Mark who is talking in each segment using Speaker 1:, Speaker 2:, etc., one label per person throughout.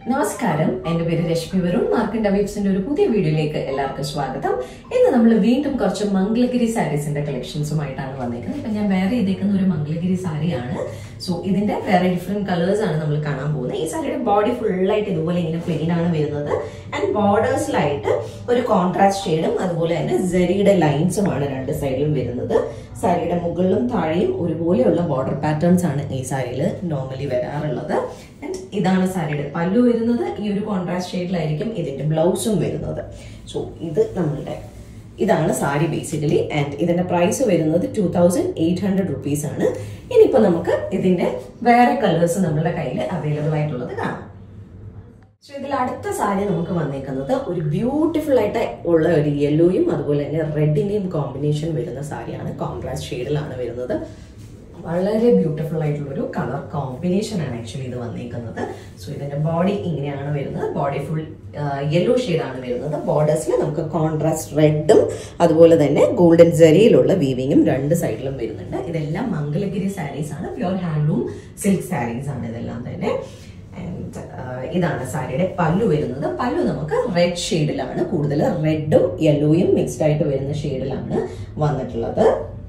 Speaker 1: നമസ്കാരം എന്റെ പേര് രശ്മി വരുൺ മാർക്കിൻ ഡവീബ്സിന്റെ ഒരു പുതിയ വീഡിയോയിലേക്ക് എല്ലാവർക്കും സ്വാഗതം ഇന്ന് നമ്മൾ വീണ്ടും കുറച്ച് മംഗളഗിരി സാരീസിന്റെ കളക്ഷൻസുമായിട്ടാണ് വന്നേക്കുന്നത് ഇപ്പൊ ഞാൻ വേറെ ചെയ്തേക്കുന്ന ഒരു മംഗളഗിരി സാരിയാണ് സോ ഇതിന്റെ വേറെ ഡിഫറെന്റ് കളേഴ്സ് ആണ് നമ്മൾ കാണാൻ പോകുന്നത് ഈ സാരിയുടെ ബോഡി ഫുള്ളായിട്ട് ഇതുപോലെ ഇങ്ങനെ പ്ലെയിൻ ആണ് വരുന്നത് ആൻഡ് ബോർഡേഴ്സിലായിട്ട് ഒരു കോൺട്രാസ്റ്റ് ഷെയ്ഡും അതുപോലെ തന്നെ ജെറിയുടെ ലൈൻസുമാണ് രണ്ട് സൈഡിലും വരുന്നത് സാരിയുടെ മുകളിലും താഴെയും ഒരുപോലെയുള്ള ബോർഡർ പാറ്റേൺസ് ആണ് ഈ സാരിയിൽ നോർമലി വരാറുള്ളത് ആൻഡ് ഇതാണ് സാരിയുടെ പല്ലു വരുന്നത് ഈ ഒരു കോൺട്രാസ്റ്റ് ഷെയ്ഡിലായിരിക്കും ഇതിന്റെ ബ്ലൗസും വരുന്നത് സോ ഇത് നമ്മളുടെ ഇതാണ് സാരി ബേസിക്കലി ആൻഡ് ഇതിന്റെ പ്രൈസ് വരുന്നത് two thousand eight hundred rupees ആണ് ഇനിയിപ്പോ നമുക്ക് ഇതിന്റെ വേറെ കളേഴ്സ് നമ്മളുടെ കയ്യിൽ അവൈലബിൾ ആയിട്ടുള്ളത് കാണാം സോ ഇതിൽ അടുത്ത സാരി നമുക്ക് വന്നേക്കുന്നത് ഒരു ബ്യൂട്ടിഫുൾ ആയിട്ട് ഉള്ള ഒരു യെല്ലോയും അതുപോലെ തന്നെ റെഡിന്റെയും കോമ്പിനേഷൻ വരുന്ന സാരിയാണ് കോൺട്രാസ്റ്റ് ഷെയ്ഡിലാണ് വരുന്നത് വളരെ ബ്യൂട്ടിഫുൾ ആയിട്ടുള്ള ഒരു കളർ കോമ്പിനേഷൻ ആണ് ആക്ച്വലി ഇത് വന്നേക്കുന്നത് സോ ഇതിന്റെ ബോഡി ഇങ്ങനെയാണ് വരുന്നത് ബോഡി ഫുൾ യെല്ലോ ആണ് വരുന്നത് ബോർഡേഴ്സിൽ നമുക്ക് കോൺട്രാസ്റ്റ് റെഡും അതുപോലെ തന്നെ ഗോൾഡൻ ജരിയിലുള്ള വീവിങ്ങും രണ്ട് സൈഡിലും വരുന്നുണ്ട് ഇതെല്ലാം മംഗലഗിരി സാരീസ് ആണ് പ്യുവർ ഹാൻഡ്ലൂം സിൽക്ക് സാരീസ് ആണ് ഇതെല്ലാം തന്നെ ആൻഡ് ഇതാണ് സാരിയുടെ പല്ലു വരുന്നത് പല്ലു നമുക്ക് റെഡ് ഷെയ്ഡിലാണ് കൂടുതൽ റെഡും യെല്ലോയും മിക്സ്ഡ് ആയിട്ട് വരുന്ന ഷെയ്ഡിലാണ് വന്നിട്ടുള്ളത്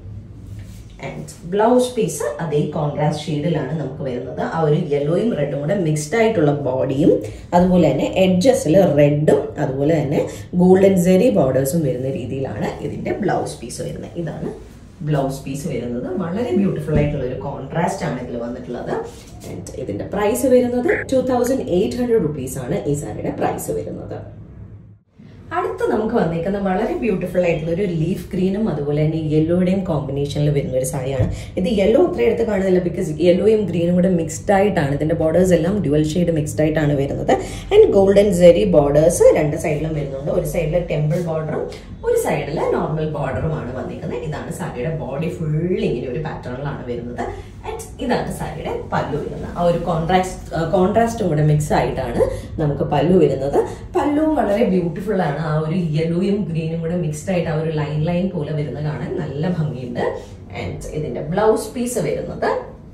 Speaker 1: ആൻഡ് ബ്ലൗസ് പീസ് അതേ കോൺട്രാസ്റ്റ് ഷെയ്ഡിലാണ് നമുക്ക് വരുന്നത് ആ ഒരു യെല്ലോയും റെഡും കൂടെ മിക്സ്ഡ് ആയിട്ടുള്ള ബോഡിയും അതുപോലെ തന്നെ എഡ്ജസിൽ റെഡും അതുപോലെ തന്നെ ഗോൾഡൻ സെറി ബോർഡേഴ്സും വരുന്ന രീതിയിലാണ് ഇതിന്റെ ബ്ലൗസ് പീസ് വരുന്നത് ഇതാണ് ബ്ലൗസ് പീസ് വരുന്നത് വളരെ ബ്യൂട്ടിഫുൾ ആയിട്ടുള്ള ഒരു കോൺട്രാസ്റ്റ് ആണ് ഇതിൽ വന്നിട്ടുള്ളത് ആൻഡ് ഇതിന്റെ പ്രൈസ് വരുന്നത് two thousand eight hundred rupees ആണ് ഈ സാരിയുടെ പ്രൈസ് വരുന്നത് അടുത്ത് നമുക്ക് വന്നേക്കുന്ന വളരെ ബ്യൂട്ടിഫുൾ ആയിട്ടുള്ള ഒരു ലീഫ് ഗ്രീനും അതുപോലെ തന്നെ യെല്ലോയുടെയും കോമ്പിനേഷനിൽ വരുന്ന ഒരു സാരിയാണ് ഇത് യെല്ലോ അത്ര എടുത്ത് കാണുന്നില്ല ബിക്കോസ് യെല്ലോയും ഗ്രീനും കൂടെ മിക്സ്ഡ് ആയിട്ടാണ് ഇതിന്റെ ബോർഡേഴ്സ് എല്ലാം ഡ്യുവൽ ഷെയ്ഡ് മിക്സ്ഡ് ആയിട്ടാണ് വരുന്നത് ആൻഡ് ഗോൾഡൻ ജെറി ബോർഡേഴ്സ് രണ്ട് സൈഡിലും വരുന്നുണ്ട് ഒരു സൈഡിൽ ടെമ്പിൾ ബോർഡറും ഒരു സൈഡിൽ നോർമൽ ബോർഡറുമാണ് വന്നിരിക്കുന്നത് ഇതാണ് സാരിയുടെ ബോഡി ഫുൾ ഇങ്ങനെ ഒരു പാറ്റേണിലാണ് വരുന്നത് ആൻഡ് ഇതാണ് സാരിയുടെ പല്ലു വരുന്നത് ആ ഒരു കോൺട്രാസ്റ്റ് കോൺട്രാസ്റ്റും കൂടെ മിക്സ് ആയിട്ടാണ് നമുക്ക് പല്ലു വരുന്നത് പല്ലുവും വളരെ ബ്യൂട്ടിഫുൾ ആണ് ആ ഒരു യെല്ലോയും ഗ്രീനും കൂടെ മിക്സ്ഡ് ആയിട്ട് ആ ഒരു ലൈൻ ലൈൻ പോലെ വരുന്ന കാണാൻ നല്ല ഭംഗിയുണ്ട് ആൻഡ് ഇതിന്റെ ബ്ലൗസ് പീസ് വരുന്നത്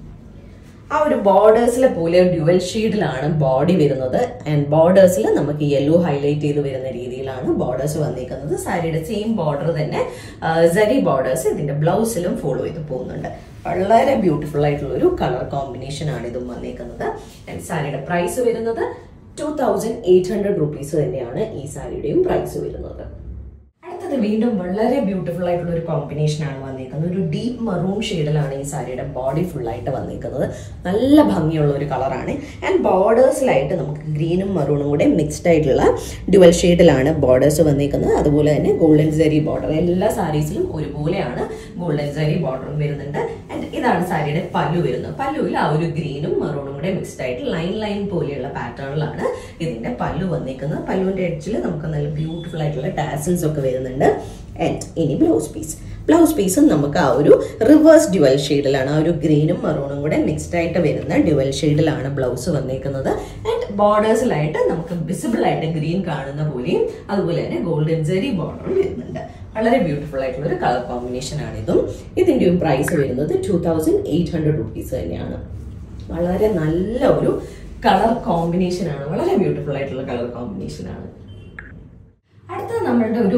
Speaker 1: ആ ഒരു ബോർഡേഴ്സിലെ പോലെ ഡ്യുവൽ ഷെയ്ഡിലാണ് ബോഡി വരുന്നത് ആൻഡ് ബോർഡേഴ്സിൽ നമുക്ക് യെല്ലോ ഹൈലൈറ്റ് ചെയ്ത് വരുന്ന രീതിയിലാണ് ബോർഡേഴ്സ് വന്നിരിക്കുന്നത് സാരിയുടെ സെയിം ബോർഡർ തന്നെ സരി ബോർഡേഴ്സ് ഇതിന്റെ ബ്ലൗസിലും ഫോളോ ചെയ്ത് പോകുന്നുണ്ട് വളരെ ബ്യൂട്ടിഫുൾ ആയിട്ടുള്ള ഒരു കളർ കോമ്പിനേഷൻ ആണ് ഇതും വന്നിരിക്കുന്നത് ആൻഡ് സാരിയുടെ പ്രൈസ് വരുന്നത് two thousand eight hundred rupees തന്നെയാണ് ഈ സാരിയുടെയും പ്രൈസ് വരുന്നത് അടുത്തത് വീണ്ടും വളരെ ബ്യൂട്ടിഫുൾ ആയിട്ടുള്ള ഒരു കോമ്പിനേഷൻ ആണ് വന്നിരിക്കുന്നത് ഒരു ഡീപ്പ് മറൂൺ ഷെയ്ഡിലാണ് ഈ സാരിയുടെ ബോഡി ഫുൾ ആയിട്ട് വന്നിരിക്കുന്നത് നല്ല ഭംഗിയുള്ള ഒരു കളറാണ് ആൻഡ് ബോർഡേഴ്സിലായിട്ട് നമുക്ക് ഗ്രീനും മറൂണും കൂടെ മിക്സ്ഡ് ആയിട്ടുള്ള ഡുവൽ ഷെയ്ഡിലാണ് ബോർഡേഴ്സ് വന്നിരിക്കുന്നത് അതുപോലെ തന്നെ ഗോൾഡൻ സെറി ബോർഡർ എല്ലാ സാരീസിലും ഒരുപോലെയാണ് ഗോൾഡൻ സെറി ബോർഡറും വരുന്നുണ്ട് ആൻഡ് ഇതാണ് സാരിയുടെ പല്ലു വരുന്നത് പല്ലുവിൽ ആ ഒരു ഗ്രീനും മറൂണും കൂടെ മിക്സ്ഡ് ആയിട്ട് ലൈൻ ലൈൻ പോലെയുള്ള പാറ്റേണിലാണ് ഇതിന്റെ പല്ലു വന്നിരിക്കുന്നത് പല്ലുവിന്റെ എഡ്ജിൽ നമുക്ക് നല്ല ബ്യൂട്ടിഫുൾ ആയിട്ടുള്ള ടാസിൽസ് ഒക്കെ വരുന്നുണ്ട് ആൻഡ് ഇനി ബ്ലൗസ് പീസ് ബ്ലൗസ് പീസും നമുക്ക് ആ ഒരു റിവേഴ്സ് ഡ്യുവൽ ഷെയ്ഡിലാണ് ആ ഒരു ഗ്രീനും മറൂണും കൂടെ മിക്സ്ഡ് ആയിട്ട് വരുന്ന ഡ്യുവൽ ഷെയ്ഡിലാണ് ബ്ലൗസ് വന്നിരിക്കുന്നത് ആൻഡ് ബോർഡേഴ്സിലായിട്ട് നമുക്ക് വിസിബിൾ ആയിട്ട് ഗ്രീൻ കാണുന്ന പോലെയും അതുപോലെ തന്നെ ഗോൾഡൻ ജെറി ബോർഡറും വരുന്നുണ്ട് വളരെ ബ്യൂട്ടിഫുൾ ആയിട്ടുള്ള ഒരു കളർ കോമ്പിനേഷൻ ആണ് ഇതും ഇതിന്റെയും പ്രൈസ് വരുന്നത് two thousand eight hundred rupees തന്നെയാണ് വളരെ നല്ല ഒരു കളർ കോമ്പിനേഷൻ ആണ് വളരെ ബ്യൂട്ടിഫുൾ ആയിട്ടുള്ള കളർ കോമ്പിനേഷൻ ആണ് അടുത്തത് നമ്മളുടെ ഒരു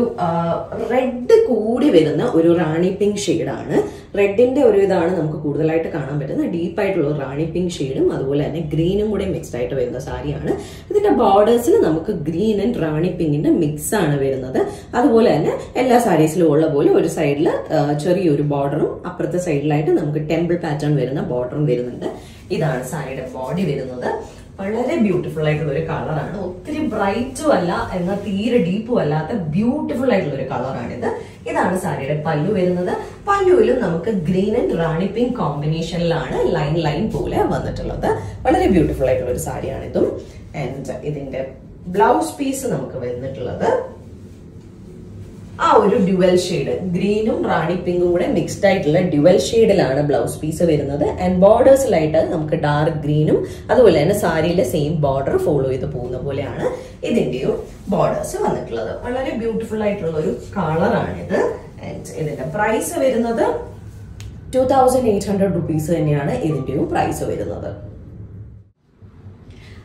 Speaker 1: റെഡ് കൂടി വരുന്ന ഒരു റാണി പിങ്ക് ഷെയ്ഡാണ് റെഡിന്റെ ഒരു ഇതാണ് നമുക്ക് കൂടുതലായിട്ട് കാണാൻ പറ്റുന്നത് ഡീപ്പ് ആയിട്ടുള്ള റാണി പിങ്ക് ഷെയ്ഡും അതുപോലെ തന്നെ ഗ്രീനും കൂടെ മിക്സ്ഡ് ആയിട്ട് വരുന്ന സാരിയാണ് ഇതിന്റെ ബോർഡേഴ്സിൽ നമുക്ക് ഗ്രീൻ ആൻഡ് റാണി പിങ്കിന്റെ മിക്സ് ആണ് വരുന്നത് അതുപോലെ തന്നെ എല്ലാ സാരീസിലും ഉള്ള പോലെ ഒരു സൈഡിൽ ചെറിയൊരു ബോർഡറും അപ്പുറത്തെ സൈഡിലായിട്ട് നമുക്ക് ടെമ്പിൾ പാറ്റേൺ വരുന്ന ബോർഡറും വരുന്നുണ്ട് ഇതാണ് സാരിയുടെ ബോഡി വരുന്നത് വളരെ ബ്യൂട്ടിഫുൾ ആയിട്ടുള്ള ഒരു കളറാണ് ഒത്തിരി ബ്രൈറ്റും അല്ല എന്നാൽ തീരെ ഡീപ്പും അല്ലാത്ത ബ്യൂട്ടിഫുൾ ആയിട്ടുള്ള ഒരു കളറാണിത് ഇതാണ് സാരിയുടെ പല്ലു വരുന്നത് പല്ലുവിലും നമുക്ക് ഗ്രീൻ ആൻഡ് റാണി പിങ്ക് കോമ്പിനേഷനിലാണ് ലൈൻ ലൈൻ പോലെ വന്നിട്ടുള്ളത് വളരെ ബ്യൂട്ടിഫുൾ ആയിട്ടുള്ള ഒരു സാരിയാണ് ഇതും ആൻഡ് ഇതിന്റെ ബ്ലൗസ് പീസ് നമുക്ക് വന്നിട്ടുള്ളത് ആ ഒരു ഡ്യുവൽ ഷെയ്ഡ് ഗ്രീനും റാണി പിങ്കും കൂടെ മിക്സ്ഡ് ആയിട്ടുള്ള ഡ്യുവൽ ഷെയ്ഡിലാണ് ബ്ലൗസ് പീസ് വരുന്നത് ആൻഡ് ബോർഡേഴ്സിലായിട്ട് നമുക്ക് ഡാർക്ക് ഗ്രീനും അതുപോലെ തന്നെ സാരിയിലെ സെയിം ബോർഡർ ഫോളോ ചെയ്ത് പോകുന്ന പോലെയാണ് ഇതിന്റെയും ബോർഡേഴ്സ് വന്നിട്ടുള്ളത് വളരെ ബ്യൂട്ടിഫുൾ ആയിട്ടുള്ള ഒരു കളറാണിത് ആൻഡ് ഇതിന്റെ പ്രൈസ് വരുന്നത് two thousand eight hundred rupees തന്നെയാണ് ഇതിന്റെയും പ്രൈസ് വരുന്നത്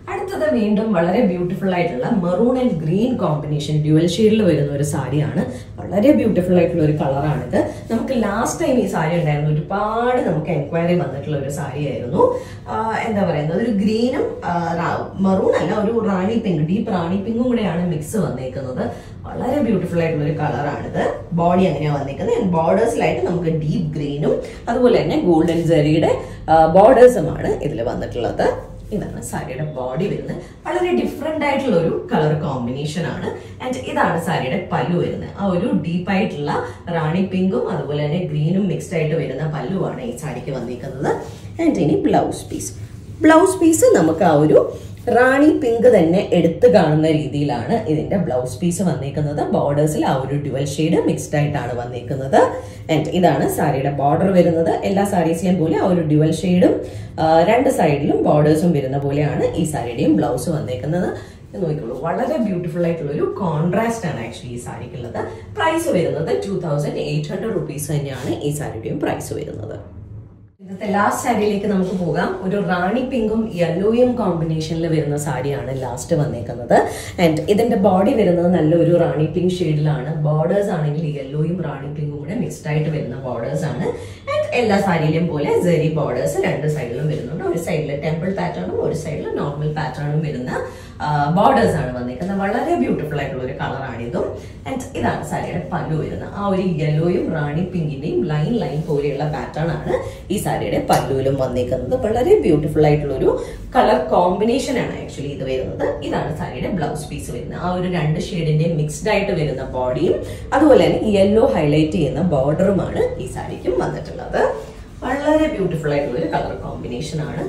Speaker 1: അടുത്തത് വീണ്ടും വളരെ ബ്യൂട്ടിഫുൾ ആയിട്ടുള്ള maroon and green combination dual ഷെയ്ഡിൽ വരുന്ന ഒരു സാരിയാണ് വളരെ ബ്യൂട്ടിഫുൾ ആയിട്ടുള്ള ഒരു കളറാണിത് നമുക്ക് ലാസ്റ്റ് ടൈം ഈ സാരി ഉണ്ടായിരുന്നു ഒരുപാട് നമുക്ക് എൻക്വയറി വന്നിട്ടുള്ള ഒരു സാരി ആയിരുന്നു ആഹ് എന്താ പറയുന്നത് ഒരു ഗ്രീനും മെറൂൺ അല്ല ഒരു റാണി പിങ്ക് ഡീപ്പ് റാണി പിങ്കും കൂടെയാണ് മിക്സ് വന്നേക്കുന്നത് വളരെ ബ്യൂട്ടിഫുൾ ആയിട്ടുള്ള ഒരു കളറാണിത് ബോഡി അങ്ങനെയാണ് വന്നേക്കുന്നത് ബോർഡേഴ്സിലായിട്ട് നമുക്ക് ഡീപ്പ് ഗ്രീനും അതുപോലെ തന്നെ ഗോൾഡൻ ജെറിയുടെ ബോർഡേഴ്സുമാണ് ഇതിൽ വന്നിട്ടുള്ളത് ഇതാണ് സാരിയുടെ ബോഡി വരുന്നത് വളരെ ഡിഫറെന്റ് ആയിട്ടുള്ള ഒരു കളർ കോമ്പിനേഷൻ ആണ് ആൻഡ് ഇതാണ് സാരിയുടെ പല്ലു വരുന്നത് ആ ഒരു ഡീപ്പ് ആയിട്ടുള്ള റാണി പിങ്കും അതുപോലെ തന്നെ ഗ്രീനും മിക്സ്ഡ് ആയിട്ട് വരുന്ന പല്ലുവാണ് ഈ സാരിക്ക് വന്നിരിക്കുന്നത് ആൻഡ് ഇനി ബ്ലൗസ് പീസ് ബ്ലൗസ് പീസ് നമുക്ക് ആ ഒരു റാണി പിങ്ക് തന്നെ എടുത്തു കാണുന്ന രീതിയിലാണ് ഇതിന്റെ ബ്ലൗസ് പീസ് വന്നിരിക്കുന്നത് ബോർഡേഴ്സിൽ ആ ഒരു ഡുവൽ ഷെയ്ഡ് മിക്സ്ഡ് ആയിട്ടാണ് വന്നിരിക്കുന്നത് ആൻഡ് ഇതാണ് സാരിയുടെ ബോർഡർ വരുന്നത് എല്ലാ സാരീസിലെയും പോലെ ആ ഒരു ഡുവൽ ഷെയ്ഡും രണ്ട് സൈഡിലും ബോർഡേഴ്സും വരുന്ന പോലെയാണ് ഈ സാരിയുടെയും ബ്ലൗസ് വന്നിരിക്കുന്നത് ഇത് നോക്കിക്കോളൂ വളരെ ബ്യൂട്ടിഫുൾ ആയിട്ടുള്ള ഒരു കോൺട്രാസ്റ്റ് ആണ് ആക്ച്വലി ഈ സാരിക്കുള്ളത് പ്രൈസ് വരുന്നത് two thousand eight hundred rupees തന്നെയാണ് ഈ സാരിയുടെയും പ്രൈസ് വരുന്നത് ഇന്നത്തെ ലാസ്റ്റ് സാരിയിലേക്ക് നമുക്ക് പോകാം ഒരു റാണി പിങ്കും യെല്ലോയും കോമ്പിനേഷനിൽ വരുന്ന സാരിയാണ് ലാസ്റ്റ് വന്നേക്കുന്നത് ആൻഡ് ഇതിന്റെ ബോഡി വരുന്നത് നല്ലൊരു റാണി പിങ്ക് ഷെയ്ഡിലാണ് ബോർഡേഴ്സ് ആണെങ്കിൽ യെല്ലോയും റാണി പിങ്കും കൂടെ മിക്സ്ഡ് ആയിട്ട് വരുന്ന ബോർഡേഴ്സ് ആണ് ആൻഡ് എല്ലാ സാരിയിലും പോലെ ജെറി ബോർഡേഴ്സ് രണ്ട് സൈഡിലും വരുന്നുണ്ട് ഒരു സൈഡിൽ ടെമ്പിൾ പാറ്റേണും ഒരു സൈഡിൽ നോർമൽ പാറ്റേണും വരുന്ന ബോർഡേഴ്സ് ആണ് വന്നിരിക്കുന്നത് വളരെ ബ്യൂട്ടിഫുൾ ആയിട്ടുള്ള ഒരു കളറാണ് ഇതും ആൻഡ് ഇതാണ് സാരിയുടെ പല്ലു വരുന്നത് ആ ഒരു യെല്ലോയും റാണി പിങ്കിന്റെയും ലൈൻ ലൈൻ പോലെയുള്ള പാറ്റേൺ ആണ് ഈ സാരിയുടെ പല്ലുവിലും വന്നിരിക്കുന്നത് വളരെ ബ്യൂട്ടിഫുൾ ആയിട്ടുള്ള ഒരു കളർ കോമ്പിനേഷൻ ആണ് ആക്ച്വലി ഇത് വരുന്നത് ഇതാണ് സാരിയുടെ ബ്ലൗസ് പീസ് വരുന്നത് ആ ഒരു രണ്ട് ഷെയ്ഡിന്റെ മിക്സ്ഡ് ആയിട്ട് വരുന്ന ബോഡിയും അതുപോലെ തന്നെ യെല്ലോ ഹൈലൈറ്റ് ചെയ്യുന്ന ബോർഡറുമാണ് ഈ സാരിക്കും വന്നിട്ടുള്ളത് വളരെ ബ്യൂട്ടിഫുൾ ആയിട്ടുള്ള ഒരു കളർ കോമ്പിനേഷൻ ആണ്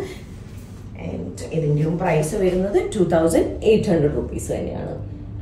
Speaker 1: ആൻഡ് ഇതിന്റെയും പ്രൈസ് വരുന്നത് two thousand eight hundred rupees തന്നെയാണ്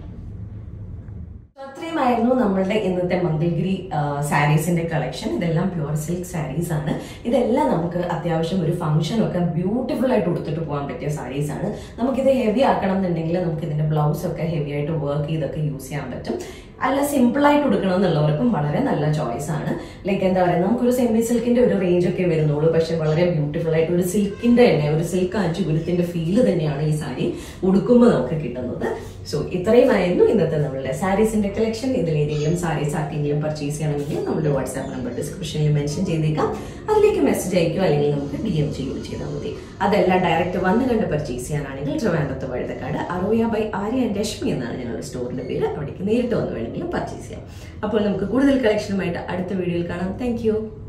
Speaker 1: അത്രയുമായിരുന്നു നമ്മളുടെ ഇന്നത്തെ മംഗൾഗിരി സാരീസിന്റെ കളക്ഷൻ ഇതെല്ലാം പ്യുവർ സിൽക്ക് സാരീസ് ആണ് ഇതെല്ലാം നമുക്ക് അത്യാവശ്യം ഒരു ഫംഗ്ഷൻ ഒക്കെ ബ്യൂട്ടിഫുൾ ആയിട്ട് ഉടുത്തിട്ട് പോകാൻ പറ്റിയ സാരീസ് ആണ് നമുക്കിത് ഹെവി ആക്കണം എന്നുണ്ടെങ്കിൽ നമുക്ക് ഇതിന്റെ ബ്ലൗസ് ഒക്കെ ഹെവി ആയിട്ട് വർക്ക് ചെയ്തൊക്കെ യൂസ് ചെയ്യാൻ പറ്റും അല്ല സിമ്പിൾ ആയിട്ട് കൊടുക്കണം എന്നുള്ളവർക്കും വളരെ നല്ല ചോയ്സ് ആണ് ലൈക്ക് എന്താ പറയുക നമുക്കൊരു സെമി സിൽക്കിന്റെ ഒരു റേഞ്ച് ഒക്കെ വരുന്നുള്ളൂ പക്ഷെ വളരെ ബ്യൂട്ടിഫുൾ ആയിട്ട് ഒരു സിൽക്കിന്റെ തന്നെ ഒരു സിൽക്ക് അഞ്ചുഗുരുത്തിന്റെ ഫീല് തന്നെയാണ് ഈ സാരി ഉടുക്കുമ്പോൾ നമുക്ക് കിട്ടുന്നത് സോ ഇത്രയുമായിരുന്നു ഇന്നത്തെ നമ്മളുടെ സാരീസിന്റെ കളക്ഷൻ ഇതിലേതെങ്കിലും സാരീസ് ആർക്കെങ്കിലും പർച്ചേസ് ചെയ്യണമെങ്കിൽ നമ്മുടെ വാട്സാപ്പ് നമ്പർ ഡിസ്ക്രിപ്ഷനിൽ മെൻഷൻ ചെയ്തേക്കാം അതിലേക്ക് മെസ്സേജ് അയക്കുക അല്ലെങ്കിൽ നമുക്ക് ഡി എം ചെയ്യുകയോ ചെയ്താൽ മതി അതെല്ലാം ഡയറക്റ്റ് വന്ന് കണ്ട് പർച്ചേസ് ചെയ്യാനാണെങ്കിൽ ട്രിവാൻഡ്രത്ത് വഴുതക്കാട് അറോയ ബൈ ആര്യ ആൻഡ് രശ്മി എന്നാണ് ഞങ്ങളുടെ സ്റ്റോറിന്റെ പേര് അവിടേക്ക് നേരിട്ട് വന്ന് വേണമെങ്കിൽ പർച്ചേസ് ചെയ്യാം അപ്പോൾ നമുക്ക് കൂടുതൽ കളക്ഷനുമായിട്ട് അടുത്ത വീഡിയോയിൽ കാണാം താങ്ക്